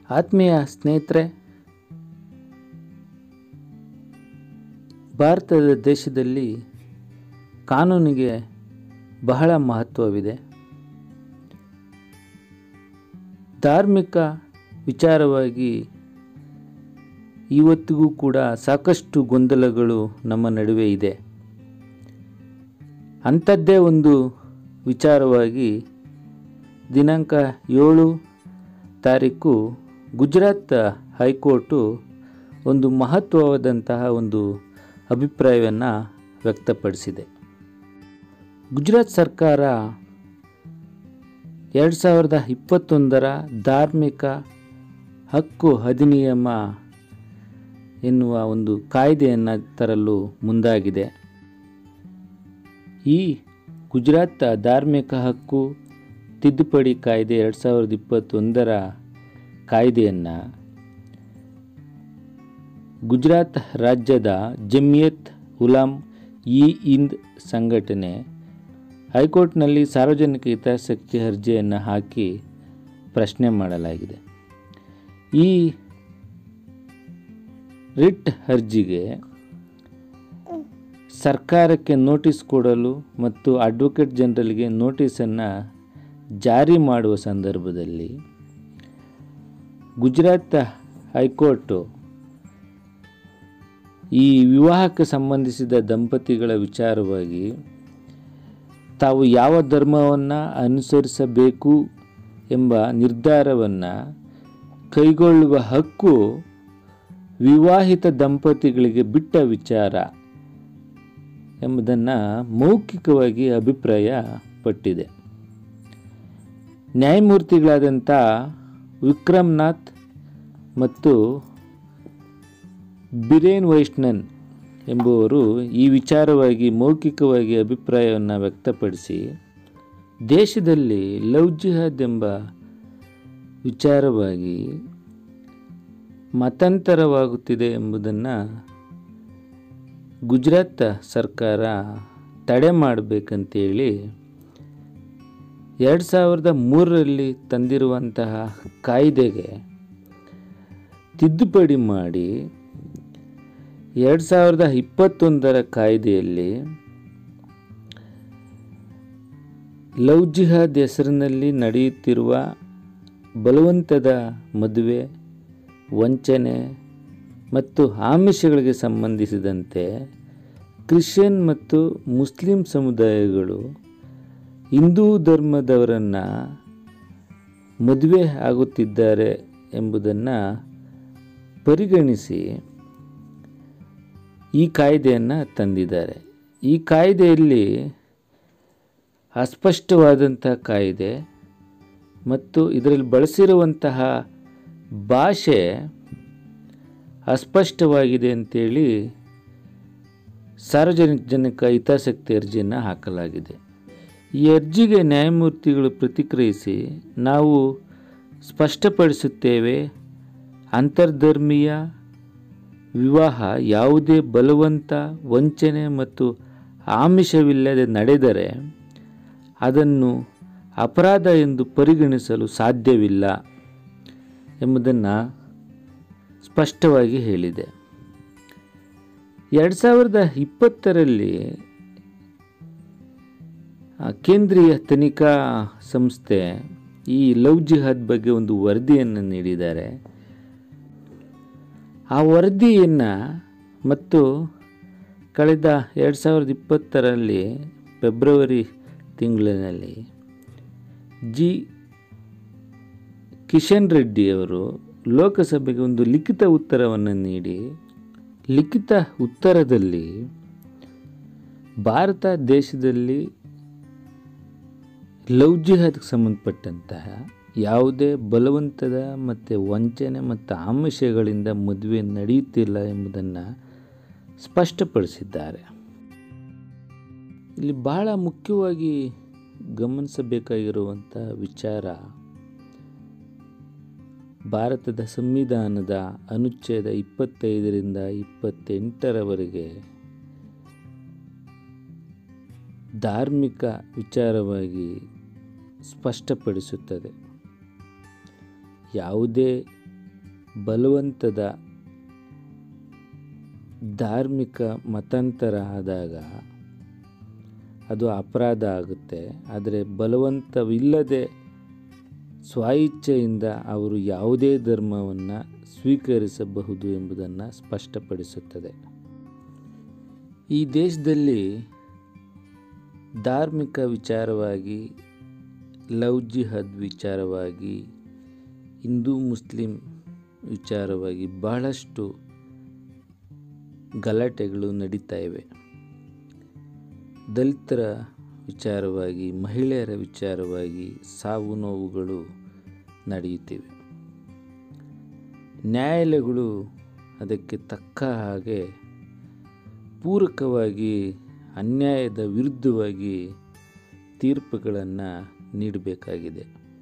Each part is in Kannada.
ಆತ್ಮೀಯ ಸ್ನೇಹಿತರೆ ಭಾರತದ ದೇಶದಲ್ಲಿ ಕಾನೂನಿಗೆ ಬಹಳ ಮಹತ್ವವಿದೆ ಧಾರ್ಮಿಕ ವಿಚಾರವಾಗಿ ಇವತ್ತಿಗೂ ಕೂಡ ಸಾಕಷ್ಟು ಗೊಂದಲಗಳು ನಮ್ಮ ನಡುವೆ ಇದೆ ಅಂಥದ್ದೇ ಒಂದು ವಿಚಾರವಾಗಿ ದಿನಾಂಕ ಏಳು ತಾರೀಕು ಗುಜರಾತ್ ಹೈಕೋರ್ಟು ಒಂದು ಮಹತ್ವವಾದಂತಹ ಒಂದು ಅಭಿಪ್ರಾಯವನ್ನು ವ್ಯಕ್ತಪಡಿಸಿದೆ ಗುಜರಾತ್ ಸರ್ಕಾರ ಎರಡು ಸಾವಿರದ ಇಪ್ಪತ್ತೊಂದರ ಧಾರ್ಮಿಕ ಹಕ್ಕು ಅಧಿನಿಯಮ ಎನ್ನುವ ಒಂದು ಕಾಯ್ದೆಯನ್ನು ತರಲು ಮುಂದಾಗಿದೆ ಈ ಗುಜರಾತ್ ಧಾರ್ಮಿಕ ಹಕ್ಕು ತಿದ್ದುಪಡಿ ಕಾಯ್ದೆ ಎರಡು ಸಾವಿರದ ಇಪ್ಪತ್ತೊಂದರ ಕಾಯ್ದೆಯನ್ನು ಗುಜರಾತ್ ರಾಜ್ಯದ ಜಮಿಯತ್ ಉಲಾಮ್ ಇ ಇಂದ್ ಸಂಘಟನೆ ಹೈಕೋರ್ಟ್ನಲ್ಲಿ ಸಾರ್ವಜನಿಕ ಹಿತಾಸಕ್ತಿ ಅರ್ಜಿಯನ್ನು ಹಾಕಿ ಪ್ರಶ್ನೆ ಮಾಡಲಾಗಿದೆ ಈ ರಿಟ್ ಅರ್ಜಿಗೆ ಸರ್ಕಾರಕ್ಕೆ ನೋಟಿಸ್ ಕೊಡಲು ಮತ್ತು ಅಡ್ವೊಕೇಟ್ ಜನರಲ್ಗೆ ನೋಟಿಸನ್ನು ಜಾರಿ ಮಾಡುವ ಸಂದರ್ಭದಲ್ಲಿ ಗುಜರಾತ್ ಹೈಕೋರ್ಟು ಈ ವಿವಾಹಕ್ಕೆ ಸಂಬಂಧಿಸಿದ ದಂಪತಿಗಳ ವಿಚಾರವಾಗಿ ತಾವು ಯಾವ ಧರ್ಮವನ್ನು ಅನುಸರಿಸಬೇಕು ಎಂಬ ನಿರ್ಧಾರವನ್ನು ಕೈಗೊಳ್ಳುವ ಹಕ್ಕು ವಿವಾಹಿತ ದಂಪತಿಗಳಿಗೆ ಬಿಟ್ಟ ವಿಚಾರ ಎಂಬುದನ್ನು ಮೌಖಿಕವಾಗಿ ಅಭಿಪ್ರಾಯ ಪಟ್ಟಿದೆ ನ್ಯಾಯಮೂರ್ತಿಗಳಾದಂಥ ವಿಕ್ರಮ್ನಾಥ್ ಮತ್ತು ಬಿರೇನ್ ವೈಷ್ಣನ್ ಎಂಬುವರು ಈ ವಿಚಾರವಾಗಿ ಮೌಖಿಕವಾಗಿ ಅಭಿಪ್ರಾಯವನ್ನು ವ್ಯಕ್ತಪಡಿಸಿ ದೇಶದಲ್ಲಿ ಲವ್ ಜಿಹಾದ್ ಎಂಬ ವಿಚಾರವಾಗಿ ಮತಾಂತರವಾಗುತ್ತಿದೆ ಎಂಬುದನ್ನು ಗುಜರಾತ್ ಸರ್ಕಾರ ತಡೆ ಮಾಡಬೇಕಂತೇಳಿ ಎರಡು ಸಾವಿರದ ಮೂರರಲ್ಲಿ ತಂದಿರುವಂತಹ ಕಾಯ್ದೆಗೆ ತಿದ್ದುಪಡಿ ಮಾಡಿ ಎರಡು ಸಾವಿರದ ಇಪ್ಪತ್ತೊಂದರ ಕಾಯ್ದೆಯಲ್ಲಿ ಲವ್ ಜಿಹಾದ್ ಹೆಸರಿನಲ್ಲಿ ನಡೆಯುತ್ತಿರುವ ಬಲವಂತದ ಮದುವೆ ವಂಚನೆ ಮತ್ತು ಆಮಿಷಗಳಿಗೆ ಸಂಬಂಧಿಸಿದಂತೆ ಕ್ರಿಶ್ಚಿಯನ್ ಮತ್ತು ಮುಸ್ಲಿಂ ಸಮುದಾಯಗಳು ಹಿಂದೂ ಧರ್ಮದವರನ್ನು ಮದುವೆ ಆಗುತ್ತಿದ್ದಾರೆ ಎಂಬುದನ್ನು ಪರಿಗಣಿಸಿ ಈ ಕಾಯ್ದೆಯನ್ನು ತಂದಿದ್ದಾರೆ ಈ ಕಾಯ್ದೆಯಲ್ಲಿ ಅಸ್ಪಷ್ಟವಾದಂಥ ಕಾಯ್ದೆ ಮತ್ತು ಇದರಲ್ಲಿ ಬಳಸಿರುವಂತಹ ಭಾಷೆ ಅಸ್ಪಷ್ಟವಾಗಿದೆ ಅಂತೇಳಿ ಸಾರ್ವಜನಿಕ ಹಿತಾಸಕ್ತಿ ಅರ್ಜಿಯನ್ನು ಹಾಕಲಾಗಿದೆ ಈ ಅರ್ಜಿಗೆ ನ್ಯಾಯಮೂರ್ತಿಗಳು ಪ್ರತಿಕ್ರಿಯಿಸಿ ನಾವು ಸ್ಪಷ್ಟಪಡಿಸುತ್ತೇವೆ ಅಂತರ್ಧರ್ಮೀಯ ವಿವಾಹ ಯಾವುದೇ ಬಲವಂತ ವಂಚನೆ ಮತ್ತು ಆಮಿಷವಿಲ್ಲದೆ ನಡೆದರೆ ಅದನ್ನು ಅಪರಾಧ ಎಂದು ಪರಿಗಣಿಸಲು ಸಾಧ್ಯವಿಲ್ಲ ಎಂಬುದನ್ನು ಸ್ಪಷ್ಟವಾಗಿ ಹೇಳಿದೆ ಎರಡು ಸಾವಿರದ ಇಪ್ಪತ್ತರಲ್ಲಿ ಕೇಂದ್ರೀಯ ತನಿಖಾ ಸಂಸ್ಥೆ ಈ ಲವ್ ಜಿಹಾದ್ ಬಗ್ಗೆ ಒಂದು ವರದಿಯನ್ನು ನೀಡಿದ್ದಾರೆ ಆ ವರದಿಯನ್ನು ಮತ್ತು ಕಳೆದ ಎರಡು ಸಾವಿರದ ಇಪ್ಪತ್ತರಲ್ಲಿ ಫೆಬ್ರವರಿ ತಿಂಗಳಿನಲ್ಲಿ ಜಿ ಕಿಶನ್ ರೆಡ್ಡಿ ಅವರು ಲೋಕಸಭೆಗೆ ಒಂದು ಲಿಖಿತ ಉತ್ತರವನ್ನು ನೀಡಿ ಲಿಖಿತ ಉತ್ತರದಲ್ಲಿ ಭಾರತ ದೇಶದಲ್ಲಿ ಲವ್ ಜಿಹಾದ್ಗೆ ಸಂಬಂಧಪಟ್ಟಂತಹ ಯಾವುದೇ ಬಲವಂತದ ಮತ್ತು ವಂಚನೆ ಮತ್ತು ಆಮಿಷಗಳಿಂದ ಮದುವೆ ನಡೆಯುತ್ತಿಲ್ಲ ಎಂಬುದನ್ನು ಸ್ಪಷ್ಟಪಡಿಸಿದ್ದಾರೆ ಇಲ್ಲಿ ಬಹಳ ಮುಖ್ಯವಾಗಿ ಗಮನಿಸಬೇಕಾಗಿರುವಂಥ ವಿಚಾರ ಭಾರತದ ಸಂವಿಧಾನದ ಅನುಚ್ಛೇದ ಇಪ್ಪತ್ತೈದರಿಂದ ಇಪ್ಪತ್ತೆಂಟರವರೆಗೆ ಧಾರ್ಮಿಕ ವಿಚಾರವಾಗಿ ಸ್ಪಷ್ಟಪಡಿಸುತ್ತದೆ ಯಾವುದೇ ಬಲವಂತದ ಧಾರ್ಮಿಕ ಮತಾಂತರ ಆದಾಗ ಅದು ಅಪರಾಧ ಆಗುತ್ತೆ ಆದರೆ ಬಲವಂತವಿಲ್ಲದೆ ಸ್ವಇಚ್ಛೆಯಿಂದ ಅವರು ಯಾವುದೇ ಧರ್ಮವನ್ನು ಸ್ವೀಕರಿಸಬಹುದು ಎಂಬುದನ್ನು ಸ್ಪಷ್ಟಪಡಿಸುತ್ತದೆ ಈ ದೇಶದಲ್ಲಿ ಧಾರ್ಮಿಕ ವಿಚಾರವಾಗಿ ಲವ್ ಜಿಹದ್ ವಿಚಾರವಾಗಿ ಹಿಂದೂ ಮುಸ್ಲಿಂ ವಿಚಾರವಾಗಿ ಬಹಳಷ್ಟು ಗಲಾಟೆಗಳು ನಡೀತಾ ಇವೆ ದಲಿತರ ವಿಚಾರವಾಗಿ ಮಹಿಳೆಯರ ವಿಚಾರವಾಗಿ ಸಾವು ನೋವುಗಳು ನಡೆಯುತ್ತಿವೆ ನ್ಯಾಯಾಲಯಗಳು ಅದಕ್ಕೆ ತಕ್ಕ ಹಾಗೆ ಪೂರಕವಾಗಿ ಅನ್ಯಾಯದ ವಿರುದ್ಧವಾಗಿ ತೀರ್ಪುಗಳನ್ನು ನೀಡಬೇಕಾಗಿದೆ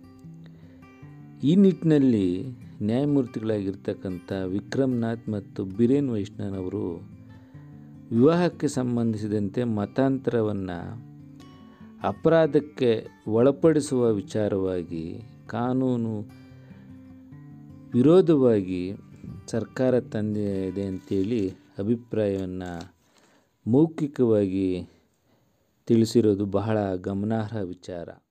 ಈ ನಿಟ್ಟಿನಲ್ಲಿ ನ್ಯಾಯಮೂರ್ತಿಗಳಾಗಿರ್ತಕ್ಕಂಥ ವಿಕ್ರಮ್ನಾಥ್ ಮತ್ತು ಬಿರೇನ್ ವೈಷ್ಣವ್ ಅವರು ವಿವಾಹಕ್ಕೆ ಸಂಬಂಧಿಸಿದಂತೆ ಮತಾಂತರವನ್ನು ಅಪರಾಧಕ್ಕೆ ಒಳಪಡಿಸುವ ವಿಚಾರವಾಗಿ ಕಾನೂನು ವಿರೋಧವಾಗಿ ಸರ್ಕಾರ ತಂದಿದೆ ಅಂತೇಳಿ ಅಭಿಪ್ರಾಯವನ್ನು ಮೌಖಿಕವಾಗಿ ತಿಳಿಸಿರೋದು ಬಹಳ ಗಮನಾರ್ಹ ವಿಚಾರ